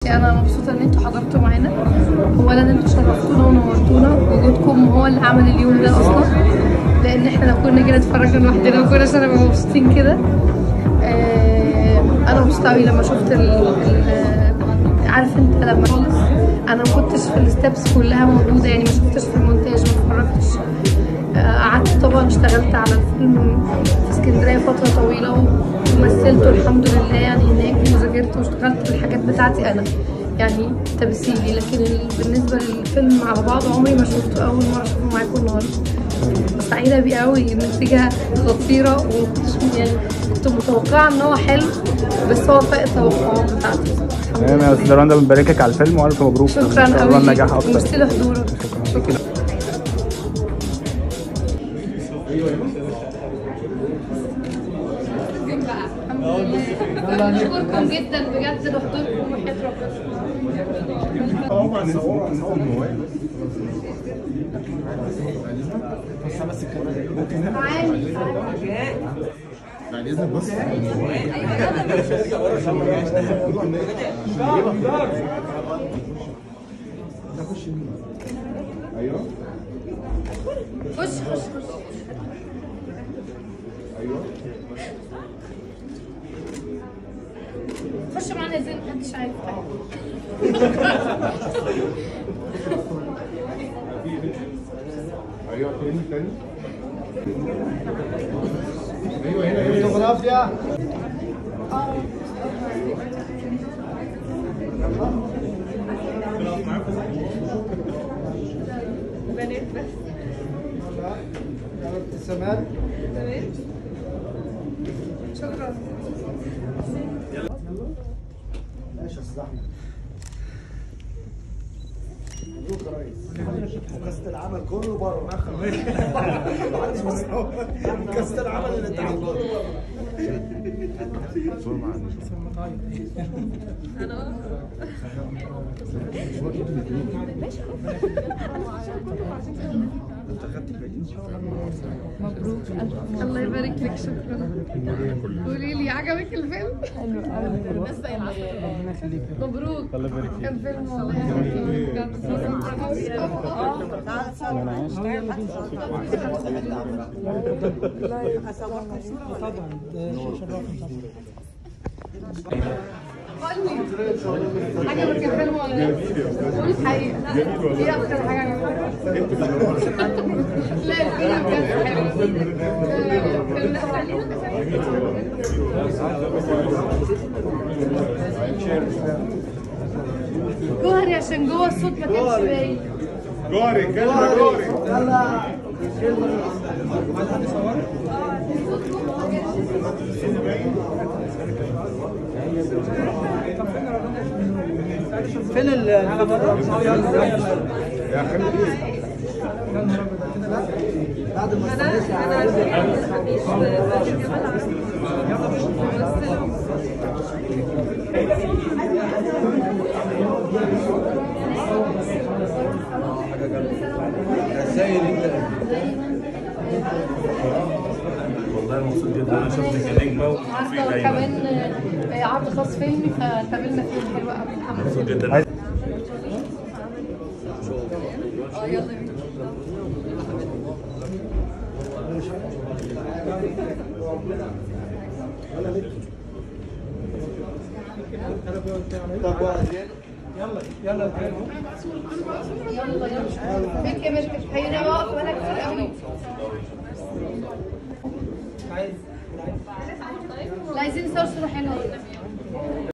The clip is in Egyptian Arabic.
بصي انا مبسوطه ان انتوا حضرتوا معانا اولا انتوا شرفتونا ونورتونا وجودكم هو اللي عمل اليوم ده اصلا لان احنا لو كنا جينا اتفرجنا لوحدنا ما كناش هنبقى مبسوطين كده آه، انا مبسوطه قوي لما شفت ال ال- عارف انت لما خالص انا ما كنتش في الستبس كلها موجوده يعني ما شفتش في المونتاج ما اتفرجتش آه، قعدت طبعا اشتغلت على الفيلم في اسكندريه فتره طويله ومثلته الحمد لله يعني هناك وذاكرت واشتغلت الحاجات بتاعتي انا يعني تمثيلي لكن ال- بالنسبه للفيلم على بعضه عمري ما شفته اول مره اشوفه معاكم النهارده سعيده بيه قوي النتيجه خطيره وكنتش يعني كنت متوقعه ان هو حلو بس هو فاق التوقعات بتاعتي تمام يا استاذ رندا بنباركك على الفيلم والف مبروك شكرا ان شاء الله قوي النجاح اكتر وميرسي لحضورك شكرا بشكركم جدا بجد لحضوركم وحياة ربنا تعالي بعد اذنك بس ايوه خش خش خش ايوه خش معانا زين محدش عارف ايوه تاني تاني ايوه هنا هنا فوتوغرافيا ابتسامات شكرا ماشي يا استاذ احمد مبروك يا ريس كاسة العمل كله بره محدش مستوعب كاسة العمل اللي انت عامله الله يبارك لك شكرا قولي لي عجبك الفيلم؟ حلو قوي مبروك الله يبارك فيك كان فيلم والله جميل بجد قولي عجبك الفيلم ولا لا؟ قولي الحقيقة ايه أكتر حاجة عجبتك؟ لا الفيلم بجد حلو الفيلم ده حلو جوهري عشان جوه الصوت ما كانش باين جاري كلمه جاري فين ال يا خليل بعد ما استنيت والله مبسوط جدا انا شفتك كنجمه وفي عارضة دايما كمان آه، عرض خاص فيلمي فتقابلنا فيه حلوة قوي الحمد مبسوط لله جدا اه يلا بينا يلا يلا يلا يلا فين كاميرتك هي واقفة وانا كتير قوي عايز لا عايزين نصور صورة حلوة